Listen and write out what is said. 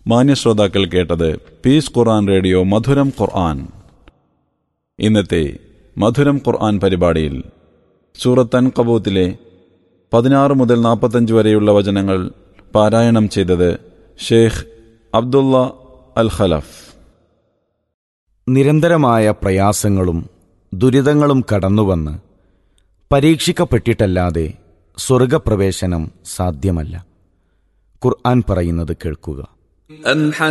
മാന്യ ശ്രോതാക്കൾ കേട്ടത് പീസ് ഖുർആൻ റേഡിയോ മധുരം ഖുർആൻ ഇന്നത്തെ മധുരം ഖുർആൻ പരിപാടിയിൽ സൂറത്തൻ കബൂത്തിലെ പതിനാറ് മുതൽ നാൽപ്പത്തഞ്ച് വരെയുള്ള വചനങ്ങൾ പാരായണം ചെയ്തത് ഷേഖ് അബ്ദുള്ള അൽ ഖലഫ് നിരന്തരമായ പ്രയാസങ്ങളും ദുരിതങ്ങളും കടന്നുവന്ന് പരീക്ഷിക്കപ്പെട്ടിട്ടല്ലാതെ സ്വർഗപ്രവേശനം സാധ്യമല്ല ഖുർആൻ പറയുന്നത് കേൾക്കുക أم